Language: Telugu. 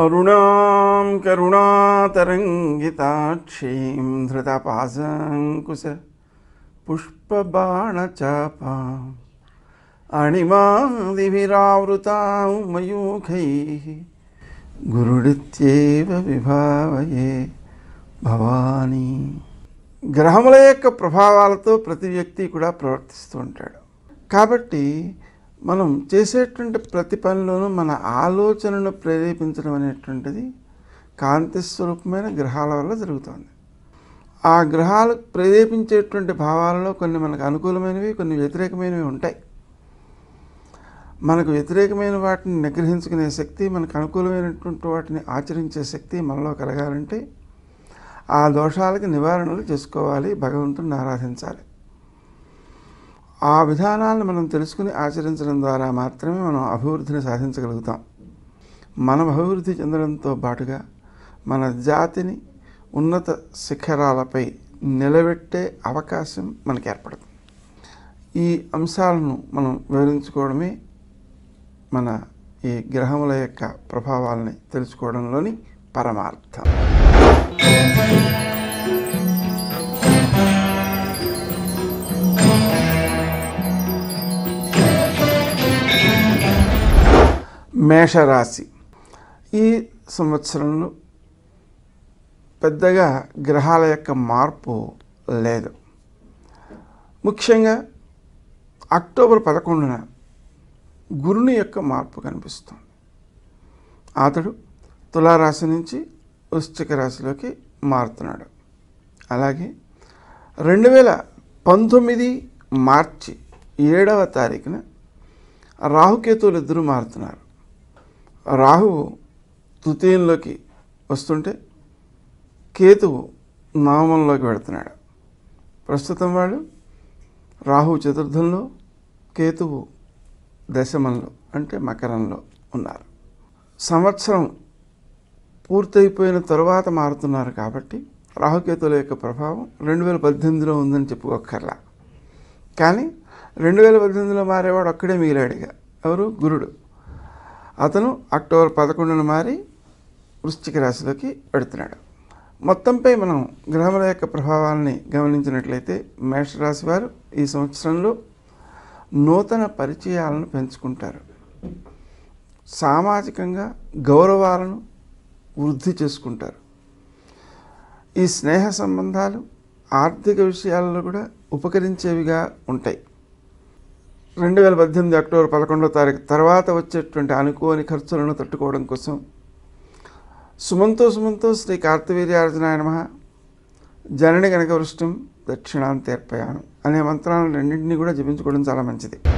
అరుణాం కరుణాతరంగితాక్షీం ధృతపాశాంకుశ పుష్పబాణచాపాం అణిమాదిభిరావృతాం మయూఖై గురుడిత్యేవ విభావయే భవానీ గ్రహముల యొక్క ప్రభావాలతో ప్రతి వ్యక్తి కూడా ప్రవర్తిస్తూ ఉంటాడు కాబట్టి మనం చేసేటువంటి ప్రతి పనిలోనూ మన ఆలోచనను ప్రేరేపించడం అనేటువంటిది కాంతి స్వరూపమైన గ్రహాల వల్ల జరుగుతుంది ఆ గ్రహాలు ప్రేరేపించేటువంటి భావాలలో కొన్ని మనకు అనుకూలమైనవి కొన్ని వ్యతిరేకమైనవి ఉంటాయి మనకు వ్యతిరేకమైన వాటిని నిగ్రహించుకునే శక్తి మనకు అనుకూలమైనటువంటి వాటిని ఆచరించే శక్తి మనలో కలగాలంటే ఆ దోషాలకి నివారణలు చేసుకోవాలి భగవంతుని ఆరాధించాలి ఆ విధానాలను మనం తెలుసుకుని ఆచరించడం ద్వారా మాత్రమే మనం అభివృద్ధిని సాధించగలుగుతాం మనం అభివృద్ధి చెందడంతో పాటుగా మన జాతిని ఉన్నత శిఖరాలపై నిలబెట్టే అవకాశం మనకి ఏర్పడుతుంది ఈ అంశాలను మనం వివరించుకోవడమే మన ఈ గ్రహముల యొక్క ప్రభావాలని తెలుసుకోవడంలోని పరమార్థం మేషరాశి ఈ సంవత్సరంలో పెద్దగా గ్రహాల యొక్క మార్పు లేదు ముఖ్యంగా అక్టోబర్ పదకొండున గురుని యొక్క మార్పు కనిపిస్తుంది అతడు తులారాశి నుంచి వృశ్చిక రాశిలోకి మారుతున్నాడు అలాగే రెండు వేల పంతొమ్మిది మార్చి ఏడవ తారీఖున రాహుకేతువులు ఇద్దరు మారుతున్నారు రాహువు తృతీయంలోకి వస్తుంటే కేతువు నామంలోకి వెళుతున్నాడు ప్రస్తుతం వాళ్ళు రాహువు చతుర్థంలో కేతువు దశమంలో అంటే మకరంలో ఉన్నారు సంవత్సరం పూర్తయిపోయిన తరువాత మారుతున్నారు కాబట్టి రాహుకేతుల యొక్క ప్రభావం రెండు వేల పద్దెనిమిదిలో ఉందని చెప్పుకోకర్లా కానీ రెండు వేల పద్దెనిమిదిలో మారేవాడు ఒక్కడే మిగిలాడుగా ఎవరు గురుడు అతను అక్టోబర్ పదకొండున మారి వృశ్చిక రాశిలోకి పెడుతున్నాడు మొత్తంపై మనం గ్రహముల యొక్క ప్రభావాలని గమనించినట్లయితే మేషరాశి వారు ఈ సంవత్సరంలో నూతన పరిచయాలను పెంచుకుంటారు సామాజికంగా గౌరవాలను వృద్ధి చేసుకుంటారు ఈ స్నేహ సంబంధాలు ఆర్థిక విషయాల్లో కూడా ఉపకరించేవిగా ఉంటాయి రెండు వేల పద్దెనిమిది అక్టోబర్ పదకొండవ తారీఖు తర్వాత వచ్చేటువంటి అనుకోని ఖర్చులను తట్టుకోవడం కోసం సుమంతో సుమంతో శ్రీ కార్తవీర్యార్జునాయ నమ జనని కనక వృష్టం దక్షిణాంతేర్పయాను అనే మంత్రాలను రెండింటినీ కూడా జపించుకోవడం చాలా మంచిది